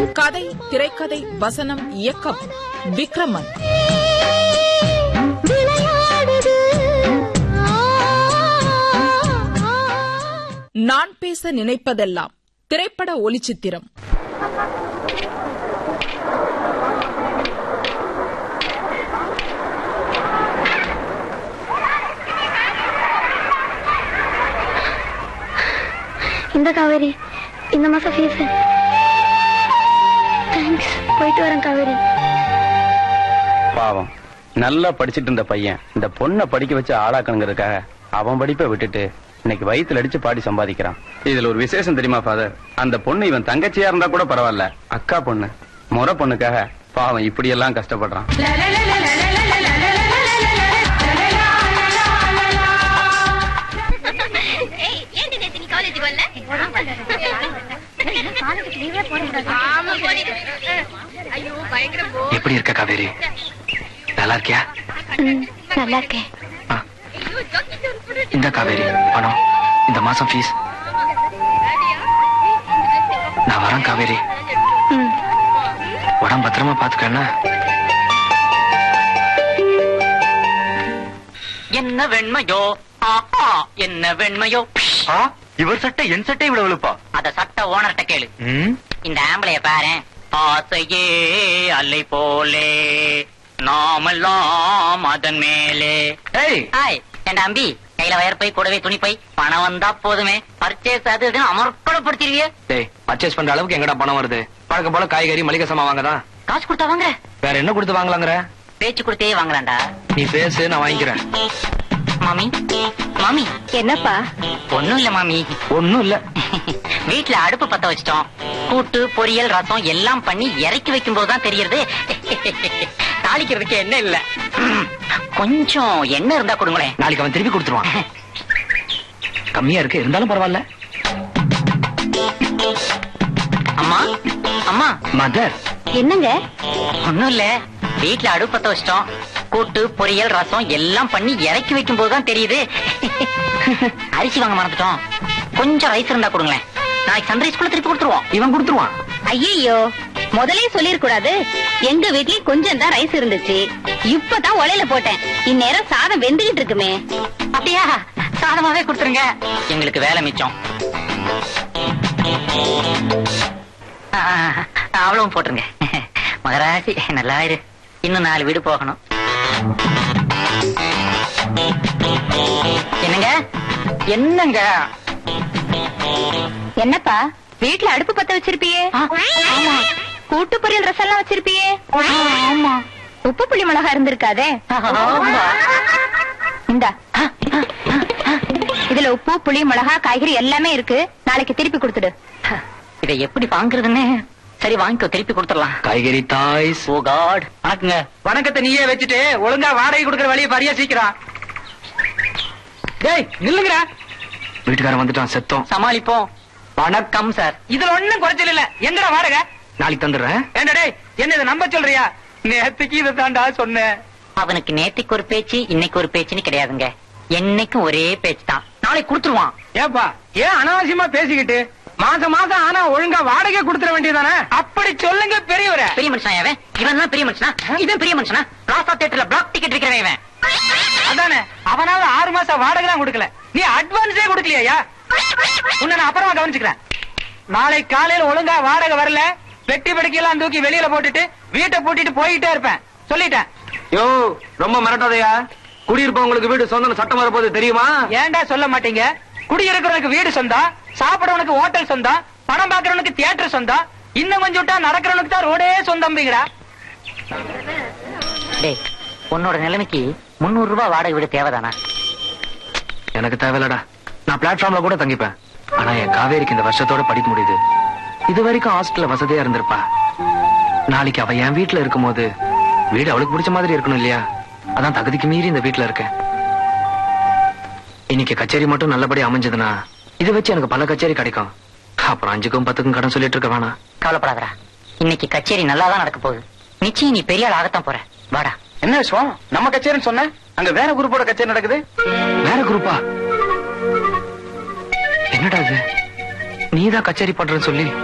கதை திரைக்கதை வசனம் இயக்கம் விக்ரமன் நான் பேச நினைப்பதெல்லாம் திரைப்பட ஒலிச்சித்திரம் இந்த காவேரி இந்த மாசம் ஃபீஸ் தேங்க்ஸ் போயிட்டு வரேன் காவேரி பாவம் நல்லா படிச்சிட்டு இருந்த பையன் இந்த பொண்ணை படிக்க வச்சு ஆளாக்கணுங்கிறதுக்காக அவன் படிப்பை விட்டுட்டு இன்னைக்கு வயித்துல அடிச்சு பாடி சம்பாதிக்கிறான் இதுல ஒரு விசேஷம் தெரியுமா ஃபாதர் அந்த பொண்ணு இவன் தங்கச்சியா இருந்தா கூட பரவாயில்ல அக்கா பொண்ணு முறை பொண்ணுக்காக பாவம் இப்படி எல்லாம் கஷ்டப்படுறான் ஏன்டி நேத்து நீ காலேஜ் வரல காலேஜுக்கு லீவே போட கூடாது ஆமா போடி ஐயோ பயங்கர எப்படி இருக்க காவேரி நல்லா இருக்கியா நல்லா இருக்கேன் ஆ, இந்த காவேரி பணம் இந்த மாசம் ஃபீஸ் நான் வரேன் காவேரி ம். உடம்பு பத்திரமா பாத்துக்கன்னா என்ன வெண்மையோ ஆ, ஆ, என்ன வெண்மையோ இவர் சட்டை என் சட்டை இவ்வளவு வெளுப்பா அத சட்ட ஓனர்ட்ட கேளு ம், இந்த ஆம்பளைய பாரு ஆசையே அலை போலே நாமெல்லாம் அதன் மேலே ஏய் ஆய் என் அம்பி கையில வயற்பை கூடவே துணிப்பை பணம் வந்தா போதுமே பர்ச்சேஸ் அது இதுன்னு அமர்க்கடப்படுத்திருவிய டேய் பர்ச்சேஸ் பண்ற அளவுக்கு எங்கடா பணம் வருது பழக்க போல காய்கறி மளிகை சாமான் வாங்கதான் காசு கொடுத்தா வாங்குற வேற என்ன கொடுத்து வாங்கலாங்கிற பேச்சு கொடுத்தே வாங்கலாம்டா நீ பேசு நான் வாங்கிக்கிறேன் மாமி மாமி என்னப்பா ஒண்ணும் இல்ல மாமி ஒண்ணும் இல்ல வீட்ல அடுப்பு பத்த வச்சிட்டோம் கூட்டு பொரியல் ரசம் எல்லாம் பண்ணி இறக்கி வைக்கும் போதுதான் தெரியறது தாளிக்கிறதுக்கு என்ன இல்ல கொஞ்சம் எண்ணெய் இருந்தா கொடுங்களேன் நாளைக்கு அவன் திருப்பி கொடுத்துருவான் கம்மியா இருக்கு இருந்தாலும் பரவாயில்ல அம்மா அம்மா மதர் என்னங்க ஒண்ணும் இல்ல வீட்ல அடுப்பு பத்த வச்சிட்டோம் கூட்டு பொரியல் ரசம் எல்லாம் பண்ணி இறக்கி வைக்கும் போதுதான் தெரியுது அரிசி வாங்க மறந்துட்டோம் கொஞ்சம் ரைஸ் இருந்தா கொடுங்களேன் நாளைக்கு சன்ரைஸ்குள்ள திருப்பி கொடுத்துருவோம் இவன் கொடுத்துருவான் ஐயோ முதலே சொல்லிருக்கூடாது எங்க வீட்லயும் கொஞ்சம் தான் ரைஸ் இருந்துச்சு இப்பதான் உலையில போட்டேன் இந்நேரம் சாதம் வெந்துகிட்டு இருக்குமே அப்படியா சாதமாவே கொடுத்துருங்க எங்களுக்கு வேலை மிச்சம் ஆ, அவ்வளவும் போட்டுருங்க மகராசி நல்லா இரு இன்னும் நாலு வீடு போகணும் என்னங்க என்னங்க என்னப்பா வீட்ல அடுப்பு பத்த வச்சிருப்பியே ஆ, ஆமா. கூட்டு பொரியல் ரசம் எல்லாம் வச்சிருப்பியே ஆமா உப்பு புளி மிளகா இருந்திருக்காதே ஆமா. இந்தா இதுல உப்பு புளி மிளகா காய்கறி எல்லாமே இருக்கு நாளைக்கு திருப்பி கொடுத்துடு இதை எப்படி வாங்குறதுன்னு சரி வாங்கிக்கோ திருப்பி கொடுத்துடலாம் காய்கறி தாய்ஸ் ஓ காட் வணக்கங்க வணக்கத்தை நீயே வச்சுட்டு ஒழுங்கா வாடகை கொடுக்கற வழியை பரியா சீக்கிரம் டேய் நில்லுங்கடா வீட்டுக்காரன் வந்துட்டான் செத்தோம் சமாளிப்போம் வணக்கம் சார் இதுல ஒண்ணும் குறைச்சல் இல்ல எங்கடா வாடகை நாளைக்கு தந்துடுறேன் ஏண்டா டேய் என்ன இதை நம்ப சொல்றியா நேத்துக்கு இதை தாண்டா சொன்னேன் அவனுக்கு நேத்திக்கு ஒரு பேச்சு இன்னைக்கு ஒரு பேச்சுன்னு கிடையாதுங்க என்னைக்கும் ஒரே பேச்சு தான் நாளைக்கு கொடுத்துருவான் ஏப்பா ஏன் அனாவசியமா பேசிக்கிட்டு மாசம் மாசம் ஆனா ஒழுங்கா வாடகை கொடுத்துட வேண்டியதானே அப்படி சொல்லுங்க பெரியவரே பெரிய மனுஷனா இவன் இவன் தான் பெரிய மனுஷனா இவன் பெரிய மனுஷனா ராசா தியேட்டர்ல பிளாக் டிக்கெட் இருக்கிறவன் இவன் அதானே அவனால ஆறு மாசம் வாடகை தான் கொடுக்கல நீ அட்வான்ஸே கொடுக்கலையா உன்னை நான் அப்புறமா கவனிச்சுக்கிறேன் நாளை காலையில ஒழுங்கா வாடகை வரல பெட்டி படுக்கையெல்லாம் தூக்கி வெளியில போட்டுட்டு வீட்டை பூட்டிட்டு போயிட்டே இருப்பேன் சொல்லிட்டேன் யோ ரொம்ப மிரட்டாதையா குடியிருப்பவங்களுக்கு வீடு சொந்தம் சட்டம் வரப்போது தெரியுமா ஏன்டா சொல்ல மாட்டீங்க குடியிருக்கிறவனுக்கு வீடு சொந்தம் சாப்பிடறவனுக்கு ஹோட்டல் சொந்தம் படம் பாக்குறவனுக்கு தியேட்டர் சொந்தம் இன்னும் கொஞ்சம் விட்டா நடக்கிறவனுக்கு தான் ரோடே சொந்தம்பிங்கிறா டேய் உன்னோட நிலைமைக்கு முன்னூறு ரூபாய் வாடகை வீடு தேவைதானா எனக்கு தேவையில்லடா நான் பிளாட்ஃபார்ம்ல கூட தங்கிப்பேன் ஆனா என் காவேரிக்கு இந்த வருஷத்தோட படிக்க முடியுது இது வரைக்கும் ஹாஸ்டல்ல வசதியா இருந்திருப்பா நாளைக்கு அவ என் வீட்டுல இருக்கும்போது வீடு அவளுக்கு பிடிச்ச மாதிரி இருக்கணும் இல்லையா அதான் தகுதிக்கு மீறி இந்த வீட்டுல இருக்கேன் இன்னைக்கு கச்சேரி மட்டும் நல்லபடி அமைஞ்சதுன்னா இதை வச்சு எனக்கு பல கச்சேரி கிடைக்கும் அப்புறம் அஞ்சுக்கும் பத்துக்கும் கடன் சொல்லிட்டு இருக்க வேணாம் கவலைப்படாதடா இன்னைக்கு கச்சேரி நல்லா தான் நடக்க போகுது நிச்சயம் நீ பெரிய ஆள் ஆகத்தான் போற வாடா என்ன விஷயம் நம்ம கச்சேரின்னு சொன்ன அங்க வேற குரூப்போட கச்சேரி நடக்குது வேற குரூப்பா என்னடா இது நீதான் கச்சேரி பண்றேன்னு சொல்லி